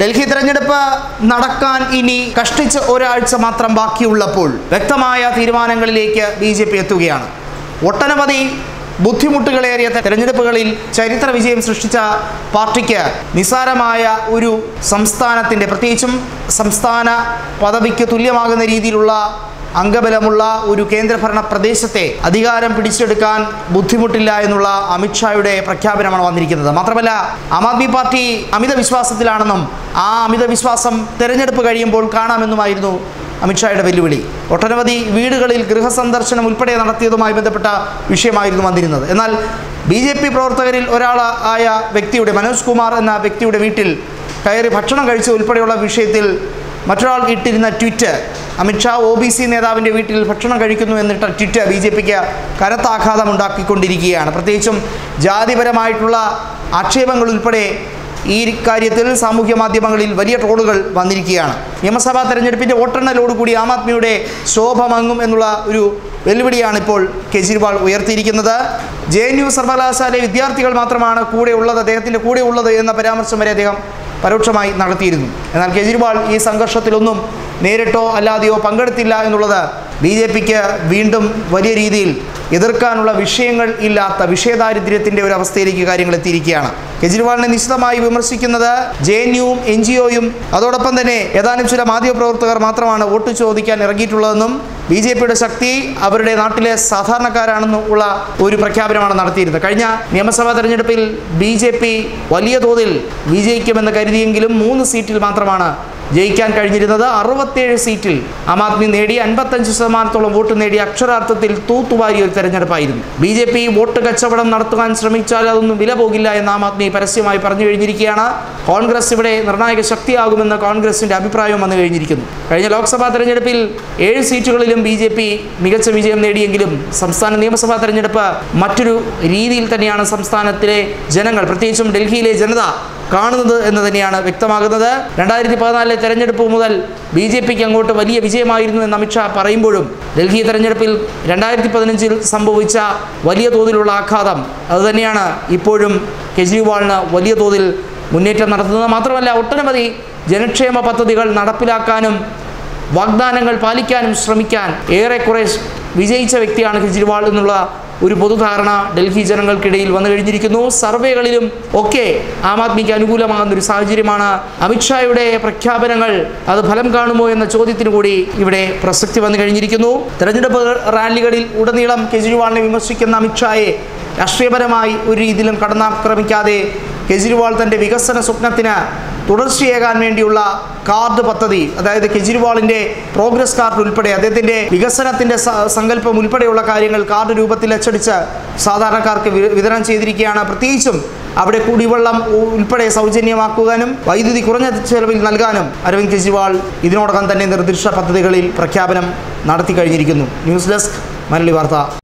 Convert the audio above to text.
ഡൽഹി തെരഞ്ഞെടുപ്പ് നടക്കാൻ ഇനി കഷ്ടിച്ച് ഒരാഴ്ച മാത്രം ബാക്കിയുള്ളപ്പോൾ വ്യക്തമായ തീരുമാനങ്ങളിലേക്ക് ബി ജെ പി എത്തുകയാണ് ഒട്ടനവധി ബുദ്ധിമുട്ടുകളേറിയ തെരഞ്ഞെടുപ്പുകളിൽ ചരിത്ര വിജയം സൃഷ്ടിച്ച പാർട്ടിക്ക് നിസാരമായ ഒരു സംസ്ഥാനത്തിൻ്റെ പ്രത്യേകിച്ചും സംസ്ഥാന പദവിക്ക് തുല്യമാകുന്ന രീതിയിലുള്ള അംഗബലമുള്ള ഒരു കേന്ദ്രഭരണ പ്രദേശത്തെ അധികാരം പിടിച്ചെടുക്കാൻ ബുദ്ധിമുട്ടില്ല എന്നുള്ള അമിത്ഷായുടെ പ്രഖ്യാപനമാണ് വന്നിരിക്കുന്നത് മാത്രമല്ല ആം ആദ്മി പാർട്ടി അമിത വിശ്വാസത്തിലാണെന്നും ആ അമിത വിശ്വാസം തെരഞ്ഞെടുപ്പ് കഴിയുമ്പോൾ കാണാമെന്നുമായിരുന്നു അമിത്ഷായുടെ വെല്ലുവിളി ഒട്ടനവധി വീടുകളിൽ ഗൃഹസന്ദർശനം ഉൾപ്പെടെ നടത്തിയതുമായി ബന്ധപ്പെട്ട വിഷയമായിരുന്നു വന്നിരുന്നത് എന്നാൽ ബി ജെ പി പ്രവർത്തകരിൽ ഒരാളായ വ്യക്തിയുടെ മനോജ് കുമാർ എന്ന വ്യക്തിയുടെ വീട്ടിൽ കയറി ഭക്ഷണം കഴിച്ച ഉൾപ്പെടെയുള്ള വിഷയത്തിൽ മറ്റൊരാൾ ഇട്ടിരുന്ന tweet Amit Shah O B C നേതാവിൻ്റെ വീട്ടിൽ ഭക്ഷണം കഴിക്കുന്നു എന്നിട്ട ട്വിറ്റ് ബി ജെ പിക്ക് കനത്ത ആഘാതം ഉണ്ടാക്കിക്കൊണ്ടിരിക്കുകയാണ് പ്രത്യേകിച്ചും ജാതിപരമായിട്ടുള്ള ആക്ഷേപങ്ങൾ ഉൾപ്പെടെ ഈ കാര്യത്തിൽ സാമൂഹ്യ മാധ്യമങ്ങളിൽ വലിയ ട്രോളുകൾ വന്നിരിക്കുകയാണ് നിയമസഭാ തെരഞ്ഞെടുപ്പിൻ്റെ വോട്ടെണ്ണലോടുകൂടി ആം ആദ്മിയുടെ ശോഭ മങ്ങും എന്നുള്ള ഒരു വെല്ലുവിളിയാണ് ഇപ്പോൾ കെജ്രിവാൾ ഉയർത്തിയിരിക്കുന്നത് ജെ എൻ യു സർവകലാശാലയിലെ വിദ്യാർത്ഥികൾ മാത്രമാണ് കൂടെ ഉള്ളത് അദ്ദേഹത്തിൻ്റെ കൂടെ ഉള്ളത് എന്ന പരാമർശം വരെ അദ്ദേഹം പരോക്ഷമായി നടത്തിയിരുന്നു എന്നാൽ കെജ്രിവാൾ ഈ സംഘർഷത്തിലൊന്നും നേരിട്ടോ അല്ലാതെയോ പങ്കെടുത്തില്ല എന്നുള്ളത് ബി ജെ പിക്ക് വീണ്ടും വലിയ രീതിയിൽ എതിർക്കാനുള്ള വിഷയങ്ങൾ ഇല്ലാത്ത വിഷയദാരിദ്ര്യത്തിൻ്റെ ഒരു അവസ്ഥയിലേക്ക് കാര്യങ്ങൾ എത്തിയിരിക്കുകയാണ് കെജ്രിവാളിനെ നിശിതമായി വിമർശിക്കുന്നത് ജെ എൻ യുവും എൻ ജി ഒയും അതോടൊപ്പം തന്നെ ഏതാനും ചില മാധ്യമപ്രവർത്തകർ മാത്രമാണ് വോട്ട് ചോദിക്കാൻ ഇറങ്ങിയിട്ടുള്ളതെന്നും ബി ജെ പിയുടെ ശക്തി അവരുടെ നാട്ടിലെ സാധാരണക്കാരാണെന്നും ഉള്ള ഒരു പ്രഖ്യാപനമാണ് നടത്തിയിരുന്നത് കഴിഞ്ഞ നിയമസഭാ തെരഞ്ഞെടുപ്പിൽ ബി ജെ പി വലിയ തോതിൽ വിജയിക്കുമെന്ന് കരുതിയെങ്കിലും മൂന്ന് സീറ്റിൽ മാത്രമാണ് ജയിക്കാൻ കഴിഞ്ഞിരുന്നത് അറുപത്തേഴ് സീറ്റിൽ ആം ആദ്മി നേടി അൻപത്തഞ്ച് ശതമാനത്തോളം വോട്ട് നേടി അക്ഷരാർത്ഥത്തിൽ തൂത്തുവാരിയ ഒരു തെരഞ്ഞെടുപ്പായിരുന്നു ബി ജെ പി വോട്ട് കച്ചവടം നടത്തുവാൻ ശ്രമിച്ചാൽ അതൊന്നും വില പോകില്ല എന്ന് ആം ആദ്മി പരസ്യമായി പറഞ്ഞു കഴിഞ്ഞിരിക്കുകയാണ് കോൺഗ്രസ് ഇവിടെ നിർണായക ശക്തിയാകുമെന്ന് കോൺഗ്രസിന്റെ അഭിപ്രായവും വന്നു കഴിഞ്ഞിരിക്കുന്നു കഴിഞ്ഞ ലോക്സഭാ തെരഞ്ഞെടുപ്പിൽ ഏഴ് സീറ്റുകളിലും ബി ജെ പി മികച്ച വിജയം നേടിയെങ്കിലും സംസ്ഥാന നിയമസഭാ തെരഞ്ഞെടുപ്പ് മറ്റൊരു രീതിയിൽ തന്നെയാണ് സംസ്ഥാനത്തിലെ ജനങ്ങൾ പ്രത്യേകിച്ചും ഡൽഹിയിലെ ജനത കാണുന്നത് എന്ന് തന്നെയാണ് വ്യക്തമാകുന്നത് രണ്ടായിരത്തി പതിനാലിലെ തെരഞ്ഞെടുപ്പ് മുതൽ ബി ജെ പിക്ക് അങ്ങോട്ട് വലിയ വിജയമായിരുന്നു എന്ന് അമിത്ഷാ പറയുമ്പോഴും ഡൽഹി തെരഞ്ഞെടുപ്പിൽ രണ്ടായിരത്തി പതിനഞ്ചിൽ സംഭവിച്ച വലിയ തോതിലുള്ള ആഘാതം അതുതന്നെയാണ് ഇപ്പോഴും കെജ്രിവാളിന് വലിയ തോതിൽ മുന്നേറ്റം നടത്തുന്നത് മാത്രമല്ല ഒട്ടനവധി ജനക്ഷേമ പദ്ധതികൾ നടപ്പിലാക്കാനും വാഗ്ദാനങ്ങൾ പാലിക്കാനും ശ്രമിക്കാൻ ഏറെക്കുറെ വിജയിച്ച വ്യക്തിയാണ് കെജ്രിവാൾ എന്നുള്ള ഒരു പൊതുധാരണ ഡൽഹി ജനങ്ങൾക്കിടയിൽ വന്നു കഴിഞ്ഞിരിക്കുന്നു സർവേകളിലും ഒക്കെ ആം ആദ്മിക്ക് അനുകൂലമാകുന്ന ഒരു സാഹചര്യമാണ് അമിത്ഷായുടെ പ്രഖ്യാപനങ്ങൾ അത് ഫലം കാണുമോ എന്ന ചോദ്യത്തിന് കൂടി ഇവിടെ പ്രസക്തി വന്നു കഴിഞ്ഞിരിക്കുന്നു തെരഞ്ഞെടുപ്പ് റാലികളിൽ ഉടനീളം കെജ്രിവാളിനെ വിമർശിക്കുന്ന അമിത്ഷായെ രാഷ്ട്രീയപരമായി ഒരു രീതിയിലും കടന്നാക്രമിക്കാതെ കെജ്രിവാൾ തൻ്റെ വികസന സ്വപ്നത്തിന് തുടർച്ചയേകാൻ വേണ്ടിയുള്ള കാർഡ് പദ്ധതി അതായത് കെജ്രിവാളിൻ്റെ പ്രോഗ്രസ് കാർഡ് ഉൾപ്പെടെ അദ്ദേഹത്തിൻ്റെ വികസനത്തിൻ്റെ സ- സങ്കല്പം ഉൾപ്പെടെയുള്ള കാര്യങ്ങൾ കാർഡ് രൂപത്തിൽ അച്ചടിച്ച് സാധാരണക്കാർക്ക് വി- വിതരണം ചെയ്തിരിക്കുകയാണ് പ്രത്യേകിച്ചും അവിടെ കുടിവെള്ളം ഉ- ഉൾപ്പെടെ സൗജന്യമാക്കുവാനും വൈദ്യുതി കുറഞ്ഞ ചെലവിൽ നൽകാനും അരവിന്ദ് കെജ്രിവാൾ ഇതിനോടകം തന്നെ നിർദ്ദിഷ്ട പദ്ധതികളിൽ പ്രഖ്യാപനം നടത്തി കഴിഞ്ഞിരിക്കുന്നു ന്യൂസ് ഡെസ്ക് മലയാളി വാർത്ത